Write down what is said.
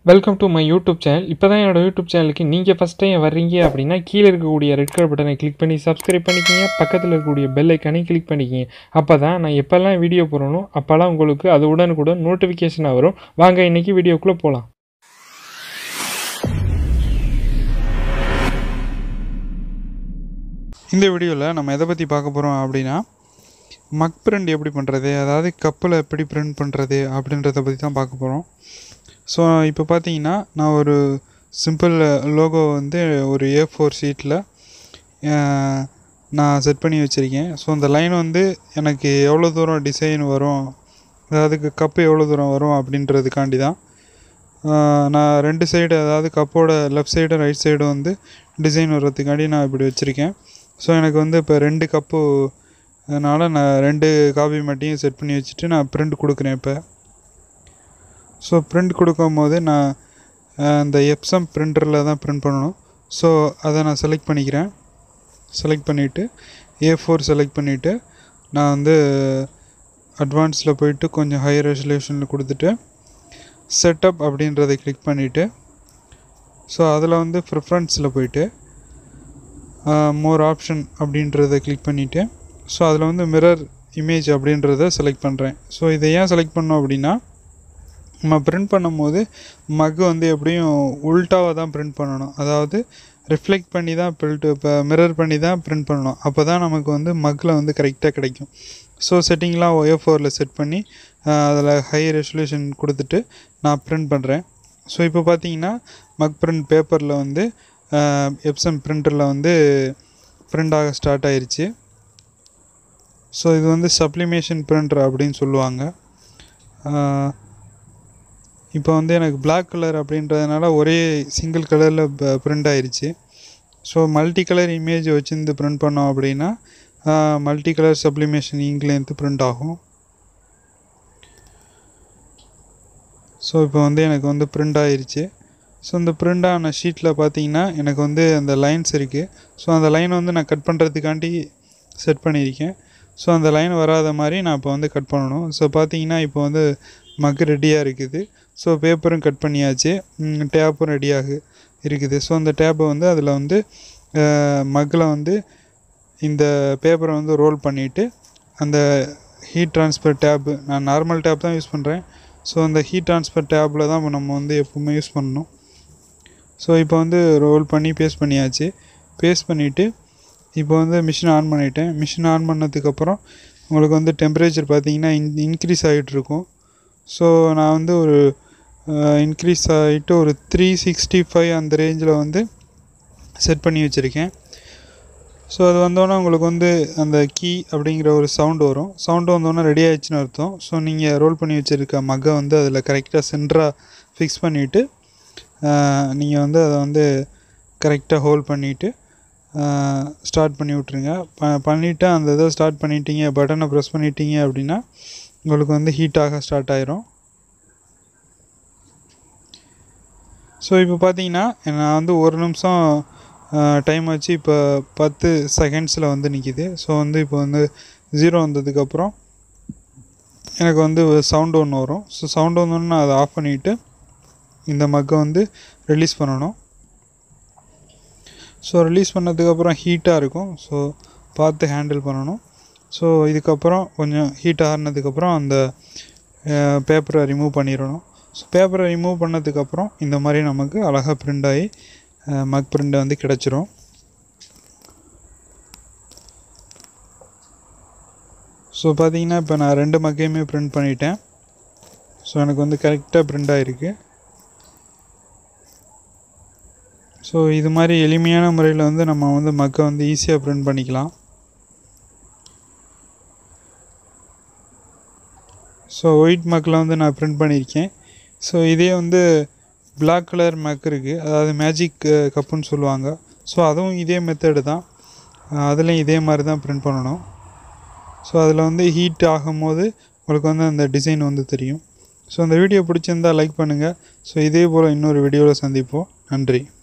welcome to my YouTube channel இப்போ தான் என்னோட யூடியூப் சேனலுக்கு நீங்கள் ஃபஸ்ட் டைம் வர்றீங்க அப்படின்னா கீழே இருக்கக்கூடிய ரெட் கலர் பட்டனை கிளிக் பண்ணி சப்ஸ்கிரைப் பண்ணிக்கிங்க பக்கத்தில் இருக்கக்கூடிய பெல் ஐக்கானையும் கிளிக் பண்ணிக்கிங்க அப்போ தான் நான் எப்போல்லாம் வீடியோ போடணும் அப்போல்லாம் உங்களுக்கு அது உடனுக்குடன் நோட்டிஃபிகேஷனாக வரும் வாங்க இன்றைக்கி வீடியோக்குள்ளே போகலாம் இந்த வீடியோவில் நம்ம எதை பற்றி பார்க்க போகிறோம் அப்படின்னா மக் பிரிண்ட் எப்படி பண்ணுறது அதாவது கப்பில் எப்படி பிரிண்ட் பண்ணுறது அப்படின்றத பற்றி தான் பார்க்க போகிறோம் ஸோ இப்போ பார்த்தீங்கன்னா நான் ஒரு சிம்பிள் லோகோ வந்து ஒரு ஏ ஃபோர் ஷீட்டில் நான் செட் பண்ணி வச்சுருக்கேன் ஸோ அந்த லைன் வந்து எனக்கு எவ்வளோ தூரம் டிசைன் வரும் அதாவது கப்பு எவ்வளோ தூரம் வரும் அப்படின்றதுக்காண்டி தான் ஆஹ் நான் ரெண்டு சைடு அதாவது கப்போட லெஃப்ட் சைடு ரைட் சைடு வந்து டிசைன் வர்றதுக்காண்டி நான் இப்படி வச்சுருக்கேன் ஸோ எனக்கு வந்து இப்போ ரெண்டு கப்பு அதனால் நான் ரெண்டு காபி மட்டையும் செட் பண்ணி வச்சுட்டு நான் பிரிண்ட் கொடுக்குறேன் இப்போ ஸோ பிரிண்ட் கொடுக்கும் போது நான் அஹ், இந்த எப்சம் பிரிண்டரில் தான் பிரிண்ட் பண்ணணும் ஸோ அதை நான் செலக்ட் பண்ணிக்கிறேன் செலக்ட் பண்ணிவிட்டு ஏ ஃபோர் செலக்ட் பண்ணிவிட்டு நான் வந்து அட்வான்ஸில் போயிட்டு கொஞ்சம் ஹையர் ரெசல்யூஷனில் கொடுத்துட்டு செட்டப் அப்படின்றதை கிளிக் பண்ணிவிட்டு ஸோ அதில் வந்து ப்ரிஃபரன்ஸில் போயிட்டு மோர் ஆப்ஷன் அப்படின்றத கிளிக் பண்ணிவிட்டு ஸோ அதில் வந்து மிரர் இமேஜ் அப்படின்றத செலக்ட் பண்ணுறேன் ஸோ இதை ஏன் செலக்ட் பண்ணோம் அப்படின்னா நம்ம பிரிண்ட் பண்ணும்போது மக் வந்து எப்படியும் உல்ட்டாவாக தான் பிரிண்ட் பண்ணணும் அதாவது ரிஃப்ளெக்ட் பண்ணி தான் பிரிண்ட் இப்போ மிரர் பண்ணி தான் பிரிண்ட் பண்ணணும் அப்போ தான் நமக்கு வந்து மக்கில் வந்து கரெக்டாக கிடைக்கும் ஸோ செட்டிங்லாம் ஒயோ ஃபோரில் செட் பண்ணி அதில் ஹை ரெசல்யூஷன் கொடுத்துட்டு நான் பிரிண்ட் பண்ணுறேன் ஸோ இப்போ பார்த்தீங்கன்னா மக் பிரிண்ட் பேப்பரில் வந்து எப்சம் பிரிண்டரில் வந்து பிரிண்ட் ஆக ஸ்டார்ட் ஆயிருச்சு ஸோ இது வந்து சப்ளிமேஷன் பிரிண்டர் அப்படின்னு சொல்லுவாங்க ஆஹ் இப்போ வந்து எனக்கு Black கலர் அப்படின்றதுனால ஒரே சிங்கிள் கலரில் பிரிண்ட் ஆயிருச்சு ஸோ மல்டி கலர் இமேஜ் வச்சுருந்து பிரிண்ட் பண்ணோம் அப்படின்னா மல்டி கலர் சப்ளிமேஷன் இங்க்லேருந்து பிரிண்ட் ஆகும் ஸோ இப்போ வந்து எனக்கு வந்து பிரிண்ட் ஆயிருச்சு ஸோ இந்த பிரிண்ட் ஆன ஷீட்டில் பார்த்தீங்கன்னா எனக்கு வந்து அந்த லைன்ஸ் இருக்குது ஸோ அந்த லைன் வந்து நான் கட் பண்ணுறதுக்காண்டி செட் பண்ணியிருக்கேன் ஸோ அந்த லைன் வராத மாதிரி நான் இப்போ வந்து கட் பண்ணணும் ஸோ பார்த்தீங்கன்னா இப்போ வந்து மக்கு ரெடியாக இருக்குது ஸோ பேப்பரும் கட் பண்ணியாச்சு டேப்பும் ரெடியாக இருக்குது ஸோ அந்த டேப்பை வந்து அதில் வந்து மக்கில் வந்து இந்த பேப்பரை வந்து ரோல் பண்ணிவிட்டு அந்த ஹீட் ட்ரான்ஸ்ஃபர் டேப்பு நான் நார்மல் டேப் தான் யூஸ் பண்ணுறேன் ஸோ அந்த ஹீட் ட்ரான்ஸ்ஃபர் டேப்பில் தான் நம்ம வந்து எப்பவுமே யூஸ் பண்ணணும் ஸோ இப்போ வந்து ரோல் பண்ணி பேஸ்ட் பண்ணியாச்சு பேஸ்ட் பண்ணிவிட்டு இப்போ வந்து மிஷின் ஆன் பண்ணிட்டேன் மிஷின் ஆன் பண்ணதுக்கப்புறம் உங்களுக்கு வந்து டெம்பரேச்சர் பார்த்தீங்கன்னா இன் இன்க்ரீஸ் ஆகிட்டு இருக்கும் ஸோ நான் வந்து ஒரு இன்க்ரீஸ் ஆகிட்டு ஒரு த்ரீ சிக்ஸ்டி ஃபைவ் அந்த ரேஞ்சில் வந்து செட் பண்ணி வச்சுருக்கேன் ஸோ அது வந்தோன்னே உங்களுக்கு வந்து அந்த கீ அப்படிங்கிற ஒரு சவுண்டு வரும் சவுண்டு வந்தோன்னே ரெடி ஆயிடுச்சுன்னு அர்த்தம் ஸோ நீங்கள் ரோல் பண்ணி வச்சுருக்க மக்கை வந்து அதில் கரெக்டாக சென்டராக ஃபிக்ஸ் பண்ணிவிட்டு நீங்கள் வந்து அதை வந்து கரெக்டாக ஹோல்ட் பண்ணிவிட்டு ஸ்டார்ட் பண்ணி விட்ருங்க ப பண்ணிவிட்டு அந்த இதை ஸ்டார்ட் பண்ணிட்டீங்க பட்டனை ப்ரெஸ் பண்ணிட்டீங்க அப்படின்னா உங்களுக்கு வந்து ஹீட் ஆக ஸ்டார்ட் ஆயிரும் ஸோ இப்போ பார்த்தீங்கன்னா நான் வந்து ஒரு நிமிஷம் டைம் வச்சு இப்போ பத்து செகண்ட்ஸில் வந்து நிற்கிது ஸோ வந்து இப்போ வந்து ஜீரோ வந்ததுக்கப்புறம் எனக்கு வந்து சவுண்டு ஒன்று வரும் ஸோ சவுண்டு வந்தோன்னே நான் அதை ஆஃப் பண்ணிவிட்டு இந்த மக்கை வந்து ரிலீஸ் பண்ணணும் ஸோ ரிலீஸ் பண்ணதுக்கப்புறம் ஹீட்டாக இருக்கும் ஸோ பார்த்து ஹேண்டில் பண்ணணும் ஸோ இதுக்கப்புறம் கொஞ்சம் ஹீட் ஆறுனதுக்கப்புறம் அந்த பேப்பரை ரிமூவ் பண்ணிடணும் ஸோ பேப்பரை ரிமூவ் பண்ணதுக்கப்புறம் இந்த மாதிரி நமக்கு அழகாக பிரிண்ட் ஆகி மக் பிரிண்ட் வந்து கிடச்சிரும் ஸோ பார்த்தீங்கன்னா இப்போ நான் ரெண்டு மக்கையுமே பிரிண்ட் பண்ணிட்டேன் ஸோ எனக்கு வந்து கரெக்டாக பிரிண்ட் ஆகிருக்கு ஸோ இது மாதிரி எளிமையான முறையில் வந்து நம்ம வந்து மக்கை வந்து ஈஸியாக பிரிண்ட் பண்ணிக்கலாம் ஸோ ஒயிட் மக்கில் வந்து நான் பிரிண்ட் பண்ணியிருக்கேன் ஸோ இதே வந்து Black கலர் மக் இருக்குது அதாவது மேஜிக் கப்புன்னு சொல்லுவாங்க ஸோ அதுவும் இதே மெத்தடு தான் அதுலேயும் இதே மாதிரி தான் பிரிண்ட் பண்ணணும் ஸோ அதில் வந்து ஹீட் ஆகும்போது உங்களுக்கு வந்து அந்த டிசைன் வந்து தெரியும் ஸோ அந்த வீடியோ பிடிச்சிருந்தால் லைக் பண்ணுங்கள் ஸோ இதே போல் இன்னொரு வீடியோவில் சந்திப்போம் நன்றி